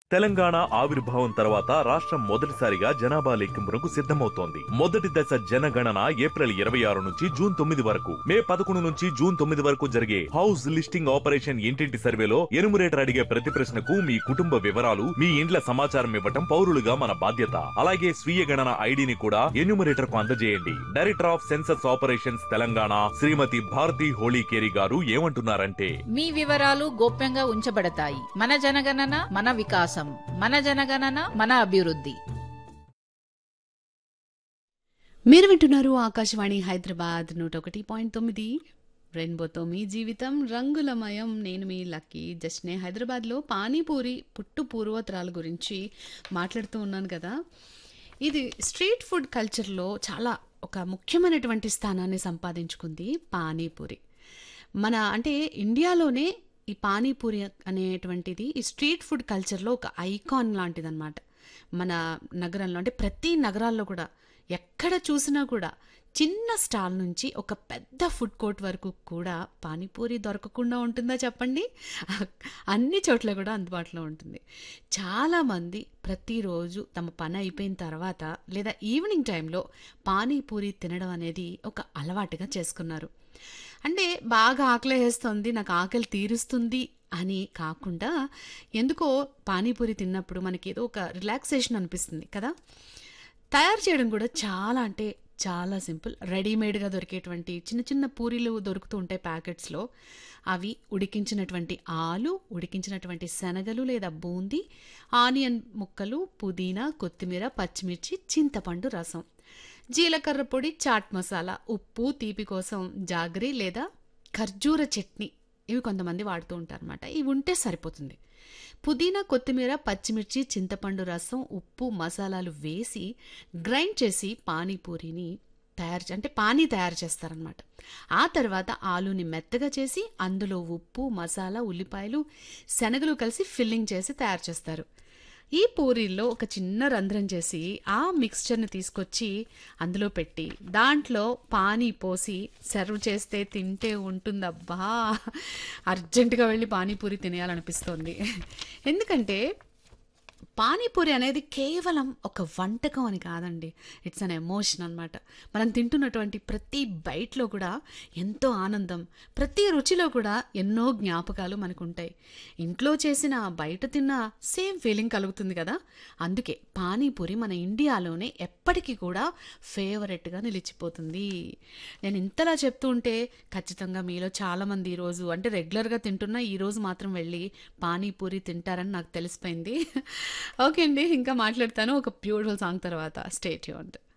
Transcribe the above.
తెలంగాణ ఆవిర్భావం తర్వాత రాష్ట్రం మొదటిసారిగా జనాభా లెక్కింపునకు సిద్ధమవుతోంది మొదటి దశ జనగణన ఏప్రిల్ ఇరవై ఆరు నుంచి జూన్ తొమ్మిది వరకు మే పదకొండు నుంచి జూన్ తొమ్మిది వరకు జరిగే హౌస్ లిస్టింగ్ ఆపరేషన్ ఇంటింటి సర్వేలో ఎనుమరేటర్ అడిగే ప్రతి ప్రశ్నకు మీ కుటుంబ వివరాలు మీ ఇండ్ల సమాచారం ఇవ్వటం పౌరులుగా మన బాధ్యత అలాగే స్వీయ గణన ఐడిని కూడా ఎన్యూమరేటర్ కు అందజేయండి director of census operations Telangana Shrimati Bharati Holikeri గారు ఏమంటున్నారంటే మీ వివరాలు గోప్యంగా ఉంచబడతాయి మన జనగణన మన వికాసం మన జనగణన మన అభివృద్ధి మీరు వింటున్నారు ఆకాశవాణి హైదరాబాద్ నూట ఒకటి పాయింట్ తొమ్మిది రెయిన్బోతో మీ జీవితం రంగులమయం నేను మీ లక్కీ జస్ట్నే హైదరాబాద్లో పానీపూరి పుట్టు పూర్వోత్తరాల గురించి మాట్లాడుతూ ఉన్నాను కదా ఇది స్ట్రీట్ ఫుడ్ కల్చర్లో చాలా ఒక ముఖ్యమైనటువంటి స్థానాన్ని సంపాదించుకుంది పానీపూరి మన అంటే ఇండియాలోనే ఈ పానీపూరి అనేటువంటిది ఈ స్ట్రీట్ ఫుడ్ కల్చర్లో ఒక ఐకాన్ లాంటిదన్నమాట మన నగరంలో అంటే ప్రతి నగరాల్లో కూడా ఎక్కడ చూసినా కూడా చిన్న స్టాల్ నుంచి ఒక పెద్ద ఫుడ్ కోర్ట్ వరకు కూడా పానీపూరి దొరకకుండా ఉంటుందా చెప్పండి అన్ని చోట్ల కూడా అందుబాటులో ఉంటుంది చాలామంది ప్రతిరోజు తమ పని అయిపోయిన తర్వాత లేదా ఈవినింగ్ టైంలో పానీపూరి తినడం అనేది ఒక అలవాటుగా చేసుకున్నారు అంటే బాగా ఆకలి వేస్తుంది నాకు ఆకలి తీరుస్తుంది అని కాకుండా ఎందుకో పానీపూరి తిన్నప్పుడు మనకి ఏదో ఒక రిలాక్సేషన్ అనిపిస్తుంది కదా తయారు చేయడం కూడా చాలా అంటే చాలా సింపుల్ రెడీమేడ్గా దొరికేటువంటి చిన్న చిన్న పూరీలు దొరుకుతూ ఉంటాయి ప్యాకెట్స్లో అవి ఉడికించినటువంటి ఆలు ఉడికించినటువంటి శనగలు లేదా బూందీ ఆనియన్ ముక్కలు పుదీనా కొత్తిమీర పచ్చిమిర్చి చింతపండు రసం జీలకర్ర పొడి చాట్ మసాలా ఉప్పు తీపి కోసం జాగరి లేదా ఖర్జూర చట్నీ ఇవి కొంతమంది వాడుతూ ఉంటారు అనమాట ఇవి ఉంటే సరిపోతుంది పుదీనా కొత్తిమీర పచ్చిమిర్చి చింతపండు రసం ఉప్పు మసాలాలు వేసి గ్రైండ్ చేసి పానీపూరిని తయారు చే- అంటే పానీ తయారు చేస్తారనమాట ఆ తర్వాత ఆలుని మెత్తగా చేసి అందులో ఉప్పు మసాలా ఉల్లిపాయలు శనగలు కలిసి ఫిల్లింగ్ చేసి తయారు చేస్తారు ఈ పూరీల్లో ఒక చిన్న రంధ్రం చేసి ఆ మిక్స్చర్ని తీసుకొచ్చి అందులో పెట్టి దాంట్లో పానీ పోసి సర్వ్ చేస్తే తింటే ఉంటుందబ్బా అర్జెంటుగా వెళ్ళి పానీపూరి తినేయాలనిపిస్తోంది ఎందుకంటే పానీపూరి అనేది కేవలం ఒక వంటకం అని కాదండి ఇట్స్ అన్ ఎమోషన్ అనమాట మనం తింటున్నటువంటి ప్రతి బైట్లో కూడా ఎంతో ఆనందం ప్రతి రుచిలో కూడా ఎన్నో జ్ఞాపకాలు మనకు ఉంటాయి ఇంట్లో చేసిన బయట తిన్న సేమ్ ఫీలింగ్ కలుగుతుంది కదా అందుకే పానీపూరి మన ఇండియాలోనే ఎప్పటికీ కూడా ఫేవరెట్గా నిలిచిపోతుంది నేను ఇంతలా చెప్తూ ఉంటే ఖచ్చితంగా మీలో చాలామంది ఈరోజు అంటే రెగ్యులర్గా తింటున్నా ఈరోజు మాత్రం వెళ్ళి పానీపూరి తింటారని నాకు తెలిసిపోయింది ఓకే అండి ఇంకా మాట్లాడతాను ఒక బ్యూటిఫుల్ సాంగ్ తర్వాత స్టేట్ యూంట్